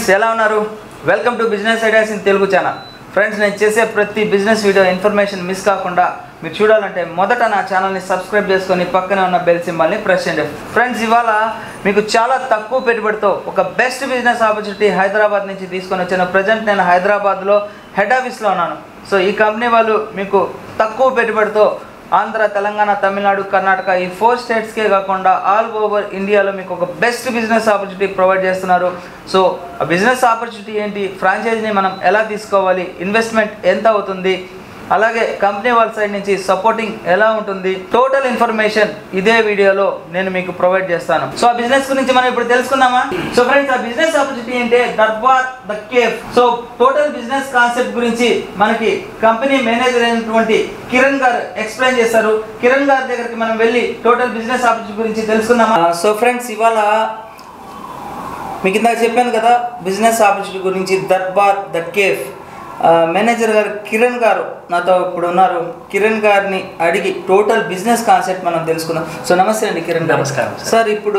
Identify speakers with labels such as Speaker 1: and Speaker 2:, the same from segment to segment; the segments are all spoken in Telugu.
Speaker 1: ఫ్రెండ్స్ ఎలా ఉన్నారు welcome to business ideas in Telugu channel friends నేను చేసే ప్రతి బిజినెస్ వీడియో ఇన్ఫర్మేషన్ మిస్ కాకుండా మీరు చూడాలంటే మొదట నా ఛానల్ని సబ్స్క్రైబ్ చేసుకొని పక్కనే ఉన్న బెల్ సింబల్ని ప్రెస్ చేయండి ఫ్రెండ్స్ ఇవాళ మీకు చాలా తక్కువ పెట్టుబడితో ఒక బెస్ట్ బిజినెస్ ఆపర్చునిటీ హైదరాబాద్ నుంచి తీసుకొని వచ్చాను ప్రజెంట్ నేను హైదరాబాద్లో హెడ్ ఆఫీస్లో ఉన్నాను సో ఈ కంపెనీ వాళ్ళు మీకు తక్కువ పెట్టుబడితో ఆంధ్ర తెలంగాణ తమిళనాడు కర్ణాటక ఈ ఫోర్ స్టేట్స్కే కాకుండా ఆల్ ఓవర్ ఇండియాలో మీకు ఒక బెస్ట్ బిజినెస్ ఆపర్చునిటీ ప్రొవైడ్ చేస్తున్నారు సో ఆ బిజినెస్ ఆపర్చునిటీ ఏంటి ఫ్రాంచైజీని మనం ఎలా తీసుకోవాలి ఇన్వెస్ట్మెంట్ ఎంత అవుతుంది అలాగే కంపెనీ వాళ్ళ సైడ్ నుంచి సపోర్టింగ్ ఎలా ఉంటుంది టోటల్ ఇన్ఫర్మేషన్ ఇదే వీడియోలో నేను మీకు ప్రొవైడ్ చేస్తాను సో ఆ బిజినెస్ గురించి మనం ఇప్పుడు తెలుసుకుందామా సో ఫ్రెండ్స్ ఆ బిజినెస్ ఆపర్చునిటీ అంటే Darbar the cafe so total business concept గురించి మనకి కంపెనీ మేనేజర్ అయినటువంటి కిరణ్ గారు ఎక్స్ప్లెయిన్ చేస్తారు కిరణ్ గారి దగ్గరికి మనం వెళ్ళి టోటల్ బిజినెస్ ఆపర్చునిటీ గురించి తెలుసుకుందామా సో ఫ్రెండ్స్ ఇవాళ మీకు ఇందాక చెప్పాను కదా బిజినెస్ ఆపర్చునిటీ గురించి దర్బార్ ద కేఫ్ ఆ, మేనేజర్ గారు కిరణ్ గారు నాతో ఇప్పుడు ఉన్నారు కిరణ్ గారిని అడిగి టోటల్ బిజినెస్ కాన్సెప్ట్ మనం తెలుసుకుందాం సో నమస్తే అండి కిరణ్ గారు
Speaker 2: నమస్కారం సార్.
Speaker 1: సార్ ఇప్పుడు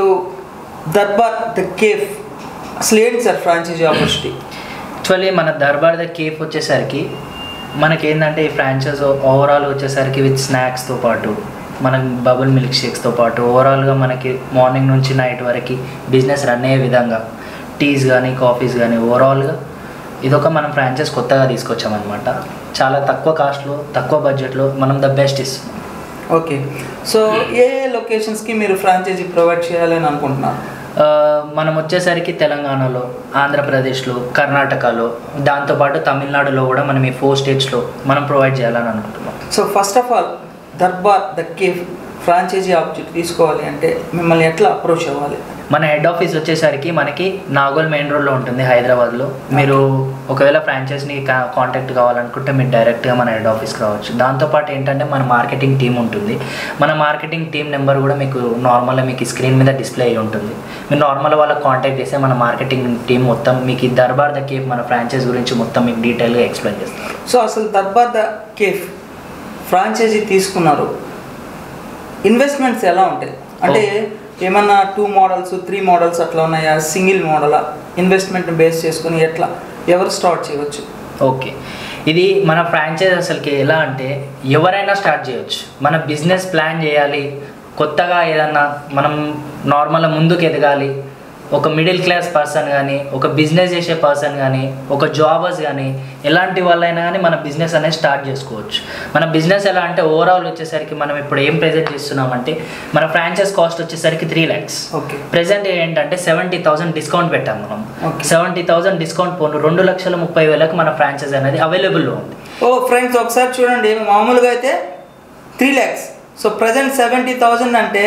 Speaker 1: దర్బార్ ద కేఫ్ అసలు ఏంటి సార్ ఫ్రాంచైజీ ఆపర్చునిటీ
Speaker 2: యాక్చువల్లీ మన దర్బార్ ద కేఫ్ వచ్చేసరికి మనకి ఏంటంటే ఈ ఫ్రాంచైజ్ ఓవరాల్ వచ్చేసరికి విత్ స్నాక్స్తో పాటు మనకి బబుల్ మిల్క్ షేక్స్తో పాటు ఓవరాల్గా మనకి మార్నింగ్ నుంచి నైట్ వరకు బిజినెస్ రన్ అయ్యే విధంగా టీస్ కానీ కాఫీస్ కానీ ఓవరాల్గా ఇదొక మనం ఫ్రాంచైజ్ కొత్తగా తీసుకొచ్చామన్నమాట చాలా తక్కువ కాస్ట్లో తక్కువ బడ్జెట్లో మనం ద బెస్ట్ ఇస్తున్నాం
Speaker 1: ఓకే సో ఏ ఏ లొకేషన్స్కి మీరు ఫ్రాంచైజీ ప్రొవైడ్ చేయాలని అనుకుంటున్నారు
Speaker 2: ఆ, మనం వచ్చేసరికి తెలంగాణలో ఆంధ్రప్రదేశ్లో కర్ణాటకలో దాంతోపాటు తమిళనాడులో కూడా మనం ఈ ఫోర్ స్టేట్స్లో మనం ప్రొవైడ్ చేయాలని అనుకుంటున్నాం
Speaker 1: so first of all Darbar the cafe franchisee object తీసుకోవాలి అంటే మిమ్మల్ని ఎట్లా అప్రోచ్ అవ్వాలి
Speaker 2: మన హెడ్ ఆఫీస్ వచ్చేసరికి మనకి నాగోల్ మెయిన్ రోడ్లో ఉంటుంది హైదరాబాద్లో మీరు ఒకవేళ ఫ్రాంచైజ్ని కాంటాక్ట్ కావాలనుకుంటే మీరు డైరెక్ట్గా మన హెడ్ ఆఫీస్కి రావచ్చు దాంతోపాటు ఏంటంటే మన మార్కెటింగ్ టీం ఉంటుంది మన మార్కెటింగ్ టీం నెంబర్ కూడా మీకు నార్మల్గా మీకు స్క్రీన్ మీద డిస్ప్లే అయి ఉంటుంది మీరు నార్మల్ వాళ్ళకి కాంటాక్ట్ చేస్తే మన మార్కెటింగ్ టీం మొత్తం మీకు ఈ దర్బార్ ద కేఫ్ మన ఫ్రాంచైజ్ గురించి మొత్తం మీకు డీటెయిల్గా ఎక్స్ప్లెయిన్ చేస్తారు
Speaker 1: సో అసలు దర్బార్ ద కేఫ్ ఫ్రాంచైజీ తీసుకున్నారు ఇన్వెస్ట్మెంట్స్ ఎలా ఉంటాయి అంటే ఏమన్నా టూ మోడల్స్ త్రీ మోడల్స్ అట్లా ఉన్నాయా సింగిల్ మోడలా ఇన్వెస్ట్మెంట్ బేస్ చేసుకుని ఎట్లా ఎవరు స్టార్ట్ చేయవచ్చు
Speaker 2: ఓకే ఇది మన ఫ్రాంచైజ్ అసలుకి ఎలా అంటే ఎవరైనా స్టార్ట్ చేయొచ్చు మన బిజినెస్ ప్లాన్ చేయాలి కొత్తగా ఏదన్నా మనం నార్మల్గా ముందుకు ఎదగాలి ఒక మిడిల్ క్లాస్ పర్సన్ కానీ ఒక బిజినెస్ చేసే పర్సన్ కానీ ఒక జాబర్స్ కానీ ఎలాంటి వాళ్ళైనా కానీ మన బిజినెస్ అనేది స్టార్ట్ చేసుకోవచ్చు మన బిజినెస్ ఎలా అంటే ఓవరాల్ వచ్చేసరికి మనం ఇప్పుడు ఏం ప్రెజెంట్ చేస్తున్నామంటే మన ఫ్రాంచైజ్ కాస్ట్ వచ్చేసరికి త్రీ ల్యాక్స్
Speaker 1: ఓకే
Speaker 2: ప్రెసెంట్ ఏంటంటే సెవెంటీ థౌసండ్ డిస్కౌంట్ పెట్టాం మనం
Speaker 1: Okay.
Speaker 2: సెవెంటీ థౌసండ్ డిస్కౌంట్ పోను రెండు లక్షల ముప్పై వేలకు మన ఫ్రాంచైజ్ అనేది అవైలబుల్లో ఉంది
Speaker 1: ఓ ఫ్రెండ్స్ ఒకసారి చూడండి మామూలుగా అయితే three lakhs so present seventy thousand అంటే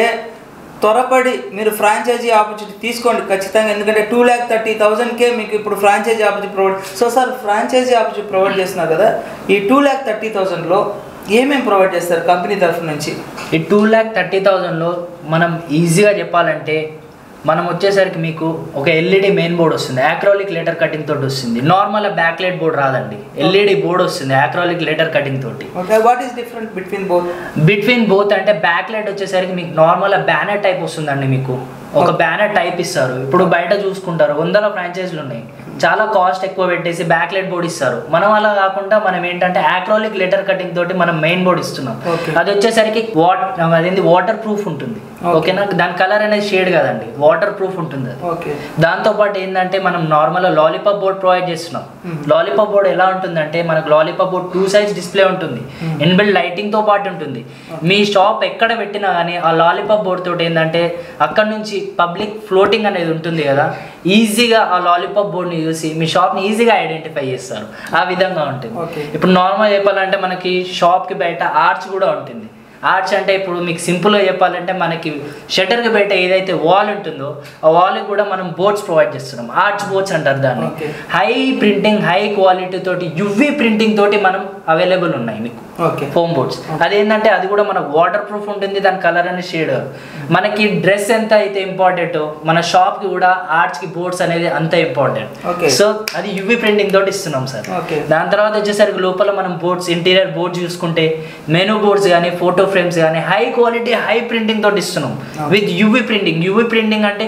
Speaker 1: త్వరపడి మీరు ఫ్రాంచైజీ ఆపర్చునిటీ తీసుకోండి ఖచ్చితంగా ఎందుకంటే టూ ల్యాక్ థర్టీ థౌజండ్కే మీకు ఇప్పుడు franchisee opportunity provide so sir franchisee opportunity provide చేస్తున్నారు కదా ఈ టూ ల్యాక్ థర్టీ థౌజండ్లో ఏమేమి ప్రొవైడ్ చేస్తారు కంపెనీ తరఫు నుంచి
Speaker 2: ఈ టూ ల్యాక్ థర్టీ థౌజండ్లో మనం ఈజీగా చెప్పాలంటే మనం వచ్చేసరికి మీకు ఒక ఎల్ఈడి మెయిన్ బోర్డ్ వస్తుంది యాక్రాలిక్ లెటర్ కటింగ్ తోటి వస్తుంది నార్మల్ బ్యాక్ లైట్ బోర్డ్ రాదండి ఎల్ఈడి బోర్డ్ వస్తుంది యాక్రాలిక్ లెటర్ కటింగ్ తోటి
Speaker 1: okay what is different between both
Speaker 2: between both అంటే బ్యాక్ లైట్ వచ్చేసరికి మీకు నార్మల్ బ్యానర్ టైప్ వస్తుందండి మీకు ఒక బ్యానర్ టైప్ ఇస్తారు ఇప్పుడు బయట చూసుకుంటారు వందల ఫ్రాంచైజీలు ఉన్నాయి చాలా కాస్ట్ ఎక్కువ పెట్టేసి బ్యాక్ లైట్ బోర్డ్ ఇస్తారు మనం అలా కాకుండా మనం ఏంటంటే యాక్రోలిక్ లెటర్ కటింగ్ తోటి మనం మెయిన్ బోర్డ్ ఇస్తున్నాం
Speaker 1: Okay.
Speaker 2: అది వచ్చేసరికి వాట్ అదేంటి వాటర్ ప్రూఫ్ ఉంటుంది
Speaker 1: Okay.
Speaker 2: ఓకేనా దాని కలర్ అనేది షేడ్ కదండి వాటర్ ప్రూఫ్ ఉంటుంది అది
Speaker 1: ఓకే
Speaker 2: దాంతో పాటు ఏంటంటే మనం నార్మల్ లాలీపాప్ బోర్డ్ ప్రొవైడ్ చేస్తున్నాం
Speaker 1: Hmm.
Speaker 2: లాలీపాప్ బోర్డ్ ఎలా ఉంటుందంటే మనకు lollipop board two size display ఉంటుంది
Speaker 1: Hmm.
Speaker 2: ఇన్బిల్డ్ లైటింగ్ తో పాటు ఉంటుంది మీ షాప్ ఎక్కడ పెట్టినా కానీ ఆ లాలీపాప్ బోర్డ్ తోటి ఏంటంటే అక్కడ నుంచి పబ్లిక్ ఫ్లోటింగ్ అనేది ఉంటుంది కదా ఈజీగా ఆ లాలీపాప్ బోర్డ్ని చూసి మీ షాప్ని ఈజీగా ఐడెంటిఫై చేస్తారు ఆ విధంగా ఉంటుంది
Speaker 1: Okay.
Speaker 2: ఇప్పుడు నార్మల్ చెప్పాలంటే మనకి షాప్కి బయట ఆర్చ్ కూడా ఉంటుంది ఆర్చ్ అంటే ఇప్పుడు మీకు సింపుల్గా చెప్పాలంటే మనకి షటర్కి బయట ఏదైతే వాల్ ఉంటుందో ఆ వాల్కి కూడా మనం బోర్డ్స్ ప్రొవైడ్ చేస్తున్నాం ఆర్చ్ బోర్డ్స్ అంటారు దాన్ని
Speaker 1: Okay.
Speaker 2: High printing high quality తోటి యువి ప్రింటింగ్ తోటి మనం అవైలబుల్ ఉన్నాయి మీకు
Speaker 1: ఓకే
Speaker 2: ఫోమ్ బోర్డ్స్ అదేంటంటే అది కూడా మనకు వాటర్ ప్రూఫ్ ఉంటుంది దాని కలర్ అనే షేడ్ మనకి డ్రెస్ ఎంత అయితే ఇంపార్టెంట్ మన షాప్ కి కూడా ఆర్ట్స్ కి బోర్డ్స్ అనేది అంత ఇంపార్టెంట్
Speaker 1: Okay.
Speaker 2: సో అది యువి ప్రింటింగ్ తోటి ఇస్తున్నాం సార్
Speaker 1: Okay.
Speaker 2: దాని తర్వాత వచ్చేసరికి లోపల మనం బోర్డ్స్ ఇంటీరియర్ బోర్డ్స్ చూసుకుంటే మెనూ బోర్డ్స్ కానీ ఫోటో ఫ్రేమ్స్ కానీ హై క్వాలిటీ హై ప్రింటింగ్ తోటి ఇస్తున్నాం
Speaker 1: Okay.
Speaker 2: With UV printing UV printing అంటే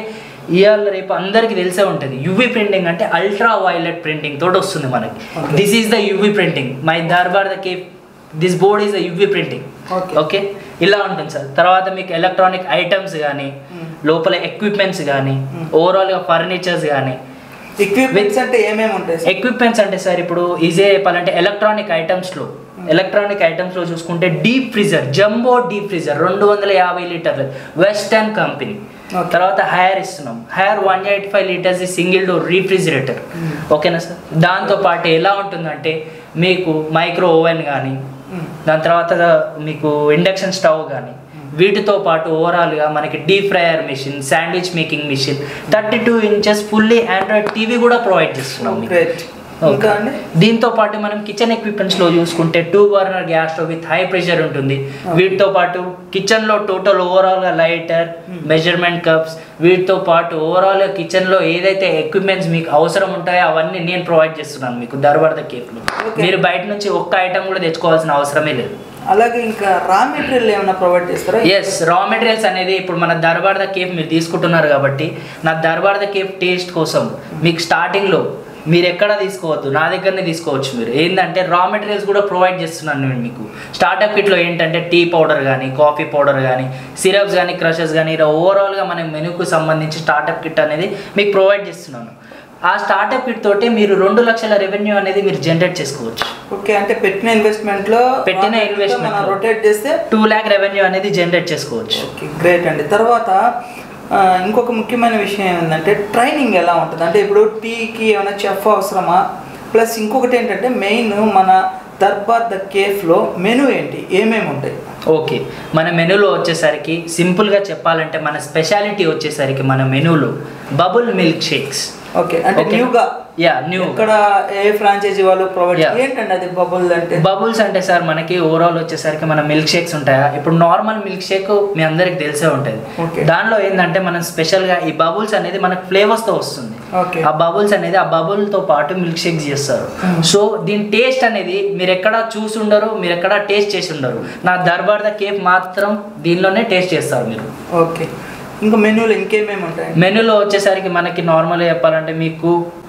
Speaker 2: ఇవాళ రేపు అందరికీ తెలిసే ఉంటుంది యువి ప్రింటింగ్ అంటే అల్ట్రా వైలెట్ ప్రింటింగ్ తోటి వస్తుంది మనకి
Speaker 1: Okay.
Speaker 2: This is the UV printing my Darbar the cafe this board is the UV printing
Speaker 1: Okay.
Speaker 2: Okay ఇలా ఉంటుంది సార్ తర్వాత మీకు ఎలక్ట్రానిక్ ఐటమ్స్ కానీ
Speaker 1: Hmm.
Speaker 2: లోపల ఎక్విప్మెంట్స్ కానీ
Speaker 1: Hmm.
Speaker 2: ఓవరాల్గా ఫర్నిచర్స్ కానీ
Speaker 1: ఎక్విప్మెంట్స్ అంటే ఏమేమి ఉంటాయి సార్?
Speaker 2: ఎక్విప్మెంట్స్ అంటే సార్ ఇప్పుడు ఈజీ చెప్పాలంటే ఎలక్ట్రానిక్ ఐటమ్స్లో ఎలక్ట్రానిక్ ఐటమ్స్లో చూసుకుంటే deep freezer jumbo deep freezer రెండు వందల యాభై లీటర్లు వెస్టర్న్ కంపెనీ
Speaker 1: Okay.
Speaker 2: తర్వాత హైర్ ఇస్తున్నాం Haier one eighty five litres single door refrigerator
Speaker 1: Hmm.
Speaker 2: ఓకేనా సార్ దాంతో పాటు ఎలా ఉంటుందంటే మీకు మైక్రో ఓవెన్ కానీ
Speaker 1: Hmm.
Speaker 2: దాని తర్వాత మీకు ఇండక్షన్ స్టవ్ కానీ వీటితో పాటు ఓవరాల్గా మనకి deep fryer machine sandwich making machine thirty two inches fully Android TV కూడా ప్రొవైడ్ చేస్తున్నాం మీకు
Speaker 1: గ్రేట్ ఇంకా అండి
Speaker 2: దీంతో పాటు మనం కిచెన్ ఎక్విప్మెంట్స్ లో చూసుకుంటే two burner gas stove with high pressure ఉంటుంది వీటితో పాటు కిచెన్ లో టోటల్ ఓవరాల్ గా లైటర్ మెజర్మెంట్ కప్స్ వీటితో పాటు ఓవరాల్ గా కిచెన్ లో ఏదైతే ఎక్విప్మెంట్స్ మీకు అవసరం ఉంటాయో అవన్నీ నేను ప్రొవైడ్ చేస్తున్నాను మీకు దర్బార్ కేఫ్ లో
Speaker 1: Okay.
Speaker 2: మీరు బయట నుంచి ఒక్క ఐటమ్ కూడా తెచ్చుకోవాల్సిన అవసరమే లేదు
Speaker 1: అలాగే ఇంకా రా మెటీరియల్ ఏమైనా ప్రొవైడ్ చేస్తారా
Speaker 2: ఎస్ రా మెటీరియల్స్ అనేది ఇప్పుడు మన దర్బార్ ద కేఫ్ మీరు తీసుకుంటున్నారు కాబట్టి నా దర్బార్ ద కేఫ్ టేస్ట్ కోసం మీకు స్టార్టింగ్లో మీరు ఎక్కడ తీసుకోవద్దు నా దగ్గరనే తీసుకోవచ్చు మీరు ఏంటంటే రా మెటీరియల్స్ కూడా ప్రొవైడ్ చేస్తున్నాను నేను మీకు స్టార్టప్ కిట్లో ఏంటంటే టీ పౌడర్ కానీ కాఫీ పౌడర్ కానీ సిరప్స్ కానీ క్రషెస్ కానీ ఇలా ఓవరాల్గా మన మెనూకు సంబంధించి స్టార్టప్ కిట్ అనేది మీకు ప్రొవైడ్ చేస్తున్నాను ఆ స్టార్టప్ కిట్ తోటి మీరు రెండు లక్షల రెవెన్యూ అనేది మీరు జనరేట్ చేసుకోవచ్చు
Speaker 1: ఓకే అంటే పెట్టిన ఇన్వెస్ట్మెంట్ లో
Speaker 2: పెట్టిన
Speaker 1: raw material తో
Speaker 2: investment
Speaker 1: మనం
Speaker 2: లో.
Speaker 1: రొటేట్ చేస్తే
Speaker 2: టూ ల్యాక్ రెవెన్యూ అనేది జనరేట్ చేసుకోవచ్చు
Speaker 1: ఓకే గ్రేట్ అండి తర్వాత ఆ, ఇంకొక ముఖ్యమైన విషయం ఏంటంటే ట్రైనింగ్ ఎలా ఉంటుంది అంటే ఇప్పుడు టీకి ఏమైనా చెఫ్ అవసరమా ప్లస్ ఇంకొకటి ఏంటంటే మెయిన్ మన దర్బార్ ద కేఫ్లో మెనూ ఏంటి ఏమేమి ఉంటాయి
Speaker 2: ఓకే మన మెనూలో వచ్చేసరికి సింపుల్గా చెప్పాలంటే మన స్పెషాలిటీ వచ్చేసరికి మన మెనూలో బబుల్ మిల్క్ షేక్స్
Speaker 1: ఓకే అంటే
Speaker 2: Okay.
Speaker 1: న్యూగా
Speaker 2: యా న్యూ
Speaker 1: ఇక్కడ ఏ ఫ్రాంచైజీ వాళ్ళు ప్రొవైడ్
Speaker 2: Yeah.
Speaker 1: ఏంటండి అది బబుల్ అంటే
Speaker 2: బబుల్స్ అంటే సార్ మనకి ఓవరాల్ వచ్చేసరికి మన మిల్క్ షేక్స్ ఉంటాయా ఇప్పుడు నార్మల్ మిల్క్ షేక్ మీ అందరికి తెలిసే ఉంటుంది
Speaker 1: Okay.
Speaker 2: దానిలో ఏంటంటే మనం స్పెషల్గా ఈ బబుల్స్ అనేది మనకు ఫ్లేవర్స్తో వస్తుంది
Speaker 1: ఓకే
Speaker 2: ఆ బబుల్స్ అనేది ఆ బబుల్తో పాటు మిల్క్ షేక్ చేస్తారు
Speaker 1: Hmm.
Speaker 2: సో దీని టేస్ట్ అనేది మీరు ఎక్కడ చూసి ఉండరు మీరు ఎక్కడ టేస్ట్ చేసి ఉండరు నా దర్బార్ ద కేక్ మాత్రం దీనిలోనే టేస్ట్ చేస్తారు మీరు
Speaker 1: ఓకే ఇంకా మెనూలో ఇంకేమేమి ఉంటాయి
Speaker 2: మెనూలో వచ్చేసరికి మనకి నార్మల్గా చెప్పాలంటే మీకు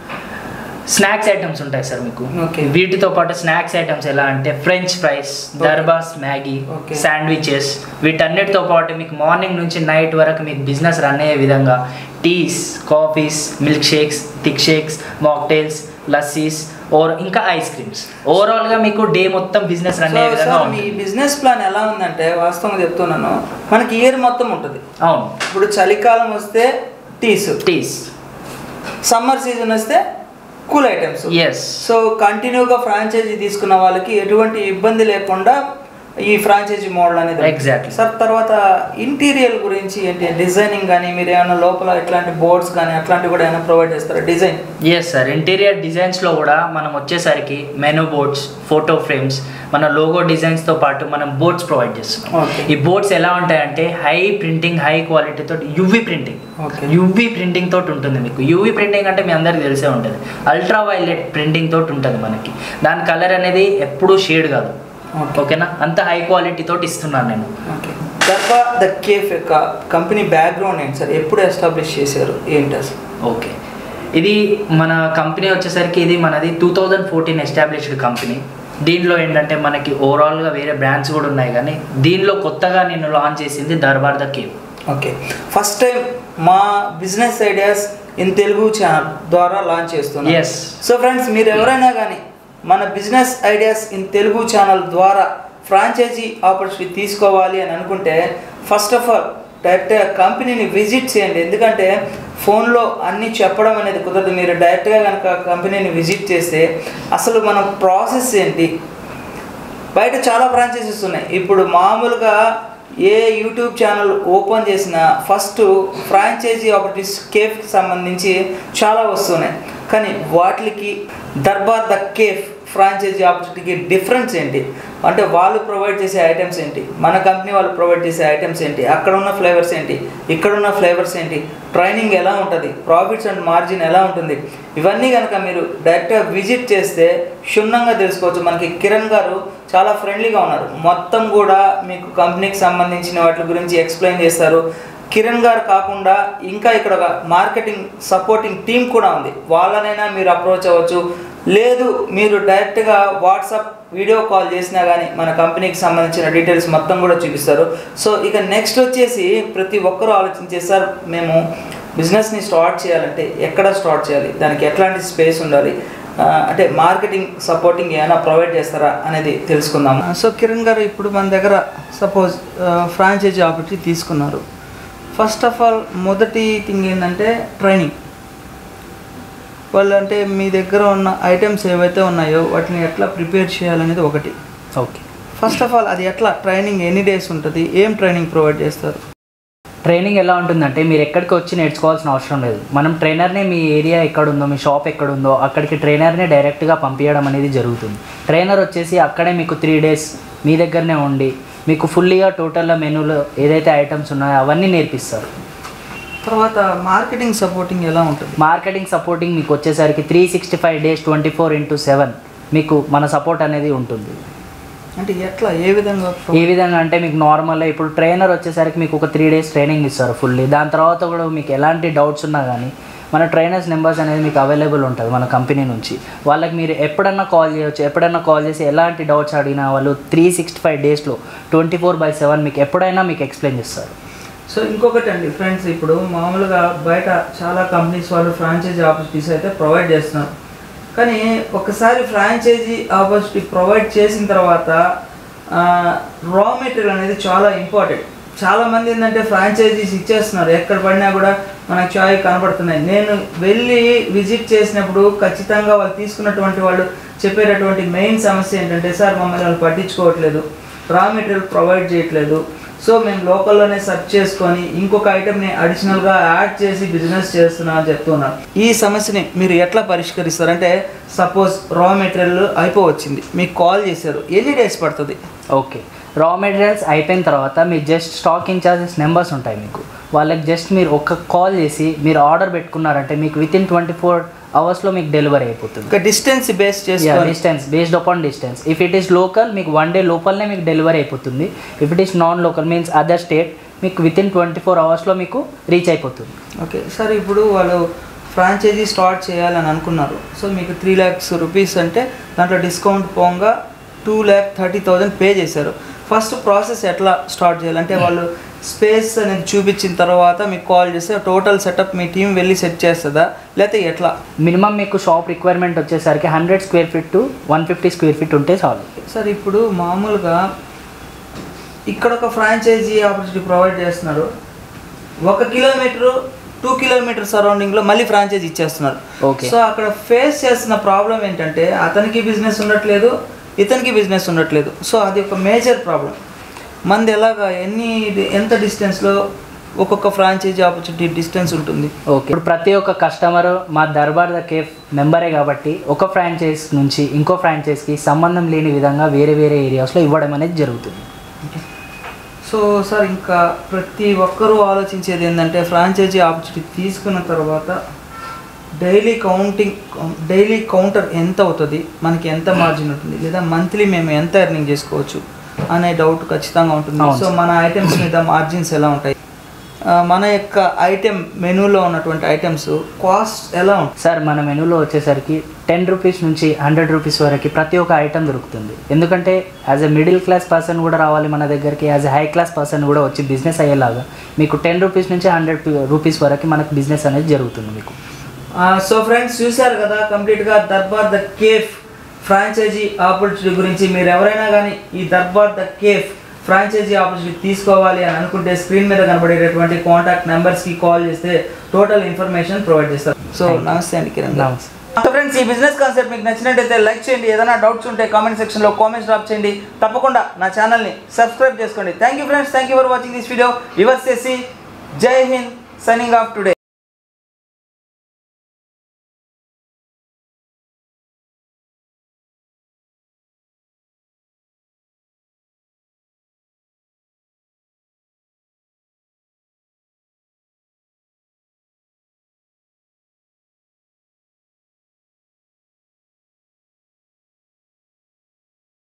Speaker 2: స్నాక్స్ ఐటమ్స్ ఉంటాయి సార్ మీకు
Speaker 1: Okay.
Speaker 2: వీటితో పాటు స్నాక్స్ ఐటమ్స్ ఎలా అంటే ఫ్రెంచ్ ఫ్రైస్ దర్బాస్ మ్యాగీ
Speaker 1: Okay.
Speaker 2: శాండ్విచెస్ వీటన్నిటితో పాటు మీకు మార్నింగ్ నుంచి నైట్ వరకు మీకు బిజినెస్ రన్ అయ్యే విధంగా teas coffees milk shakes thick shakes mocktails lassis or ఇంకా ఐస్ క్రీమ్స్ ఓవరాల్గా మీకు డే మొత్తం బిజినెస్ రన్ అయ్యే
Speaker 1: సో
Speaker 2: విధంగా
Speaker 1: సార్ మీ
Speaker 2: ఉంటుంది
Speaker 1: బిజినెస్ ప్లాన్ ఎలా ఉందంటే వాస్తవంగా చెప్తున్నాను మనకి ఇయర్ మొత్తం ఉంటుంది
Speaker 2: అవును
Speaker 1: ఇప్పుడు చలికాలం వస్తే టీస్
Speaker 2: టీస్
Speaker 1: సమ్మర్ సీజన్ వస్తే కూల్ ఐటమ్స్
Speaker 2: ఎస్
Speaker 1: సో కంటిన్యూగా ఫ్రాంచైజీ తీసుకున్న వాళ్ళకి ఎటువంటి ఇబ్బంది లేకుండా ఈ ఫ్రాంచైజీ మోడల్ అనేది ఉంటుంది.
Speaker 2: Exactly.
Speaker 1: సార్ తర్వాత ఇంటీరియర్ గురించి ఏంటి డిజైనింగ్ కానీ మీరు ఏమైనా లోపల ఇట్లాంటి బోర్డ్స్ కానీ అట్లాంటివి కూడా ఏమైనా ప్రొవైడ్ చేస్తారా డిజైన్
Speaker 2: ఎస్ సార్ ఇంటీరియర్ డిజైన్స్లో కూడా మనం వచ్చేసరికి మెనూ బోర్డ్స్ ఫోటో ఫ్రేమ్స్ మన లోగో డిజైన్స్తో పాటు మనం బోర్డ్స్ ప్రొవైడ్ చేస్తున్నాం
Speaker 1: Okay.
Speaker 2: ఈ బోర్డ్స్ ఎలా ఉంటాయంటే హై ప్రింటింగ్ హై క్వాలిటీ తోటి UV printing
Speaker 1: Okay.
Speaker 2: UV printing తోటి ఉంటుంది మీకు యువి ప్రింటింగ్ అంటే మీ అందరికి తెలిసే ఉంటుంది అల్ట్రా వైలెట్ ప్రింటింగ్ తోటి ఉంటుంది మనకి దాని కలర్ అనేది ఎప్పుడూ షేడ్ కాదు
Speaker 1: ఓకే
Speaker 2: ఓకేనా అంత హై క్వాలిటీ తోటి ఇస్తున్నాను నేను
Speaker 1: ఓకే దర్బా ద కేఫ్ యొక్క కంపెనీ బ్యాక్గ్రౌండ్ ఏంటి సార్ ఎప్పుడు ఎస్టాబ్లిష్ చేశారు ఏంటి అసలు
Speaker 2: ఓకే ఇది మన కంపెనీ వచ్చేసరికి ఇది మనది two thousand fourteen established company దీనిలో ఏంటంటే మనకి ఓవరాల్గా వేరే బ్రాండ్స్ కూడా ఉన్నాయి కానీ దీనిలో కొత్తగా నేను లాంచ్ చేసింది Darbar the cafe
Speaker 1: okay first time మా business ideas in Telugu channel ద్వారా లాంచ్ చేస్తున్నాం
Speaker 2: ఎస్
Speaker 1: సో ఫ్రెండ్స్ మీరు ఎవరైనా కానీ మన business ideas in Telugu channel ద్వారా ఫ్రాంచైజీ ఆపర్చునిటీ తీసుకోవాలి అని అనుకుంటే ఫస్ట్ ఆఫ్ ఆల్ డైరెక్ట్గా కంపెనీని విజిట్ చేయండి ఎందుకంటే ఫోన్లో అన్నీ చెప్పడం అనేది కుదరదు మీరు డైరెక్ట్గా కనుక కంపెనీని విజిట్ చేస్తే అసలు మన ప్రాసెస్ ఏంటి బయట చాలా ఫ్రాంచైజీస్ ఉన్నాయి ఇప్పుడు మామూలుగా ఏ యూట్యూబ్ ఛానల్ ఓపెన్ చేసినా ఫస్ట్ ఫ్రాంచైజీ ఆపర్చునిటీస్ కేఫ్కి సంబంధించి చాలా వస్తున్నాయి కానీ వాటికి దర్బార్ ద కేఫ్ ఫ్రాంచైజీ ఆపర్చునిటీకి డిఫరెన్స్ ఏంటి అంటే వాళ్ళు ప్రొవైడ్ చేసే ఐటమ్స్ ఏంటి మన కంపెనీ వాళ్ళు ప్రొవైడ్ చేసే ఐటమ్స్ ఏంటి అక్కడ ఉన్న ఫ్లేవర్స్ ఏంటి ఇక్కడ ఉన్న ఫ్లేవర్స్ ఏంటి ట్రైనింగ్ ఎలా ఉంటుంది ప్రాఫిట్స్ అండ్ మార్జిన్ ఎలా ఉంటుంది ఇవన్నీ కనుక మీరు డైరెక్ట్గా విజిట్ చేస్తే క్షుణ్ణంగా తెలుసుకోవచ్చు మనకి కిరణ్ గారు చాలా ఫ్రెండ్లీగా ఉన్నారు మొత్తం కూడా మీకు కంపెనీకి సంబంధించిన వాటి గురించి ఎక్స్ప్లెయిన్ చేస్తారు కిరణ్ గారు కాకుండా ఇంకా ఇక్కడ ఒక మార్కెటింగ్ సపోర్టింగ్ టీం కూడా ఉంది వాళ్ళనైనా మీరు అప్రోచ్ అవ్వచ్చు లేదు మీరు డైరెక్ట్గా వాట్సాప్ వీడియో కాల్ చేసినా కానీ మన కంపెనీకి సంబంధించిన డీటెయిల్స్ మొత్తం కూడా చూపిస్తారు సో ఇక నెక్స్ట్ వచ్చేసి ప్రతి ఒక్కరూ ఆలోచించే సార్ మేము బిజినెస్ని స్టార్ట్ చేయాలంటే ఎక్కడ స్టార్ట్ చేయాలి దానికి ఎట్లాంటి స్పేస్ ఉండాలి ఆ, అంటే మార్కెటింగ్ సపోర్టింగ్ ఏమైనా ప్రొవైడ్ చేస్తారా అనేది తెలుసుకుందాం సో కిరణ్ గారు ఇప్పుడు మన దగ్గర సపోజ్ ఫ్రాంచైజీ ఆపర్చునిటీ తీసుకున్నారు ఫస్ట్ ఆఫ్ ఆల్ మొదటి థింగ్ ఏంటంటే ట్రైనింగ్ వాళ్ళు అంటే మీ దగ్గర ఉన్న ఐటమ్స్ ఏవైతే ఉన్నాయో వాటిని ఎట్లా ప్రిపేర్ చేయాలనేది ఒకటి
Speaker 2: ఓకే
Speaker 1: ఫస్ట్ ఆఫ్ ఆల్ అది ఎట్లా ట్రైనింగ్ ఎన్ని డేస్ ఉంటుంది ఏం ట్రైనింగ్ ప్రొవైడ్ చేస్తారు
Speaker 2: ట్రైనింగ్ ఎలా ఉంటుందంటే మీరు ఎక్కడికి వచ్చి నేర్చుకోవాల్సిన అవసరం లేదు మనం ట్రైనర్ని మీ ఏరియా ఎక్కడ ఉందో మీ షాప్ ఎక్కడ ఉందో అక్కడికి ట్రైనర్ని డైరెక్ట్గా పంపించడం అనేది జరుగుతుంది ట్రైనర్ వచ్చేసి అక్కడే మీకు త్రీ డేస్ మీ దగ్గరనే ఉండి మీకు ఫుల్లీగా టోటల్గా మెనూలో ఏదైతే ఐటమ్స్ ఉన్నాయో అవన్నీ నేర్పిస్తారు
Speaker 1: తర్వాత మార్కెటింగ్ సపోర్టింగ్ ఎలా ఉంటుంది
Speaker 2: మార్కెటింగ్ సపోర్టింగ్ మీకు వచ్చేసరికి three sixty five days twenty four into seven మీకు మన సపోర్ట్ అనేది ఉంటుంది
Speaker 1: అంటే ఎట్లా ఏ విధంగా
Speaker 2: ఏ విధంగా అంటే మీకు నార్మల్గా ఇప్పుడు ట్రైనర్ వచ్చేసరికి మీకు ఒక త్రీ డేస్ ట్రైనింగ్ ఇస్తారు ఫుల్లీ దాని తర్వాత కూడా మీకు ఎలాంటి డౌట్స్ ఉన్నా కానీ మన ట్రైనర్స్ నెంబర్స్ అనేది మీకు అవైలబుల్ ఉంటుంది మన కంపెనీ నుంచి వాళ్ళకి మీరు ఎప్పుడన్నా కాల్ చేయొచ్చు ఎప్పుడన్నా కాల్ చేసి ఎలాంటి డౌట్స్ అడిగినా వాళ్ళు త్రీ సిక్స్టీ ఫైవ్ డేస్లో ట్వంటీ ఫోర్ బై సెవెన్ మీకు ఎప్పుడైనా మీకు ఎక్స్ప్లెయిన్ చేస్తారు
Speaker 1: సో ఇంకొకటి అండి ఫ్రెండ్స్ ఇప్పుడు మామూలుగా బయట చాలా కంపెనీస్ వాళ్ళు ఫ్రాంచైజీ ఆపర్చునిటీస్ అయితే ప్రొవైడ్ చేస్తున్నారు కానీ ఒకసారి ఫ్రాంచైజీ ఆపర్చునిటీ ప్రొవైడ్ చేసిన తర్వాత రా మెటీరియల్ అనేది చాలా ఇంపార్టెంట్ చాలా మంది ఏంటంటే ఫ్రాంచైజీస్ ఇచ్చేస్తున్నారు ఎక్కడ పడినా కూడా మనకు చాయ్ కనబడుతున్నాయి నేను వెళ్ళి విజిట్ చేసినప్పుడు ఖచ్చితంగా వాళ్ళు తీసుకున్నటువంటి వాళ్ళు చెప్పేటటువంటి మెయిన్ సమస్య ఏంటంటే సార్ మమ్మల్ని వాళ్ళు పట్టించుకోవట్లేదు రా మెటీరియల్ ప్రొవైడ్ చేయట్లేదు సో మేము లోకల్లోనే సెర్చ్ చేసుకొని ఇంకొక ఐటెంని అడిషనల్గా యాడ్ చేసి బిజినెస్ చేస్తున్నాం అని చెప్తున్నారు ఈ సమస్యని మీరు ఎట్లా పరిష్కరిస్తారంటే సపోజ్ రా మెటీరియల్ అయిపోవచ్చింది మీకు కాల్ చేశారు ఎన్ని డేస్ పడుతుంది
Speaker 2: ఓకే రా మెటీరియల్స్ అయిపోయిన తర్వాత మీ జస్ట్ స్టాక్ ఇన్ఛార్జెస్ నెంబర్స్ ఉంటాయి మీకు వాళ్ళకి జస్ట్ మీరు ఒక కాల్ చేసి మీరు ఆర్డర్ పెట్టుకున్నారంటే మీకు విత్ ఇన్ ట్వంటీ ఫోర్ అవర్స్లో మీకు డెలివరీ అయిపోతుంది
Speaker 1: ఒక డిస్టెన్స్ బేస్ చేసుకొని
Speaker 2: distance based upon distance if it is local మీకు వన్ డే లోపలనే మీకు డెలివరీ అయిపోతుంది if it is non local means other state మీకు విత్ ఇన్ ట్వంటీ ఫోర్ అవర్స్లో మీకు రీచ్ అయిపోతుంది
Speaker 1: ఓకే సార్ ఇప్పుడు వాళ్ళు ఫ్రాంచైజీ స్టార్ట్ చేయాలని అనుకున్నారు సో మీకు త్రీ ల్యాక్స్ రూపీస్ అంటే దాంట్లో డిస్కౌంట్ పోగా two lakh thirty thousand pay చేశారు ఫస్ట్ ప్రాసెస్ ఎట్లా స్టార్ట్ చేయాలి అంటే వాళ్ళు స్పేస్ అనేది చూపించిన తర్వాత మీకు కాల్ చేస్తే టోటల్ సెటప్ మీ టీం వెళ్ళి సెట్ చేస్తుందా లేకపోతే ఎట్లా
Speaker 2: మినిమం మీకు షాప్ రిక్వైర్మెంట్ వచ్చేసరికి hundred square feet to one fifty square feet ఉంటే చాలు
Speaker 1: సార్ ఇప్పుడు మామూలుగా ఇక్కడ ఒక ఫ్రాంచైజీ ఆపర్చునిటీ ప్రొవైడ్ చేస్తున్నారు ఒక కిలోమీటరు టూ కిలోమీటర్ సరౌండింగ్లో మళ్ళీ ఫ్రాంచైజీ ఇచ్చేస్తున్నారు
Speaker 2: ఓకే
Speaker 1: సో అక్కడ ఫేస్ చేస్తున్న ప్రాబ్లం ఏంటంటే అతనికి బిజినెస్ ఉండట్లేదు ఇతనికి బిజినెస్ ఉండట్లేదు సో అది ఒక మేజర్ ప్రాబ్లం మంది ఎలాగా ఎన్ని ఎంత డిస్టెన్స్లో ఒక్కొక్క ఫ్రాంచైజీ ఆపర్చునిటీ డిస్టెన్స్ ఉంటుంది
Speaker 2: ఓకే ఇప్పుడు ప్రతి ఒక్క కస్టమర్ మా దర్బార్ ద కేఫ్ మెంబరే కాబట్టి ఒక ఫ్రాంచైజ్ నుంచి ఇంకో ఫ్రాంచైజ్కి సంబంధం లేని విధంగా వేరే వేరే ఏరియాస్లో ఇవ్వడం అనేది జరుగుతుంది
Speaker 1: సో సార్ ఇంకా ప్రతి ఒక్కరూ ఆలోచించేది ఏంటంటే ఫ్రాంచైజీ ఆపర్చునిటీ తీసుకున్న తర్వాత డైలీ కౌంటింగ్ డైలీ కౌంటర్ ఎంత అవుతుంది మనకి ఎంత మార్జిన్ ఉంటుంది లేదా మంత్లీ మేము ఎంత ఎర్నింగ్ చేసుకోవచ్చు అనే డౌట్ ఖచ్చితంగా ఉంటుంది
Speaker 2: అవును
Speaker 1: సో మన ఐటమ్స్ మీద మార్జిన్స్ ఎలా ఉంటాయి ఆ, మన యొక్క ఐటెం మెనూలో ఉన్నటువంటి ఐటమ్స్ కాస్ట్ ఎలా ఉంటుంది
Speaker 2: సార్ మన మెనూలో వచ్చేసరికి టెన్ రూపీస్ నుంచి హండ్రెడ్ రూపీస్ వరకు ప్రతి ఒక్క ఐటమ్ దొరుకుతుంది ఎందుకంటే as a middle class person కూడా రావాలి మన దగ్గరికి as a high class person కూడా వచ్చి బిజినెస్ అయ్యేలాగా మీకు టెన్ రూపీస్ నుంచి హండ్రెడ్ రూపీస్ వరకు మనకు బిజినెస్ అనేది జరుగుతుంది మీకు
Speaker 1: సో ఫ్రెండ్స్ చూశారు కదా కంప్లీట్గా Darbar the cafe franchisee opportunity గురించి మీరు ఎవరైనా కానీ ఈ Darbar the cafe franchisee opportunity తీసుకోవాలి అని అనుకుంటే స్క్రీన్ మీద కనబడేటటువంటి కాంటాక్ట్ నెంబర్స్కి కాల్ చేస్తే టోటల్ ఇన్ఫర్మేషన్ ప్రొవైడ్ చేస్తారు సో
Speaker 2: Thank you.
Speaker 1: నమస్తే అండి కిరణ్ గారు.
Speaker 2: నమస్తే.
Speaker 1: సో ఫ్రెండ్స్ ఈ బిజినెస్ కాన్సెప్ట్ మీకు నచ్చినట్టయితే లైక్ చేయండి ఏదైనా డౌట్స్ ఉంటే కామెంట్ సెక్షన్లో కామెంట్స్ డ్రాప్ చేయండి తప్పకుండా నా ఛానల్ని సబ్స్క్రైబ్ చేసుకోండి thank you friends thank you for watching this video యువర్స్ చేసి Jai Hind signing off today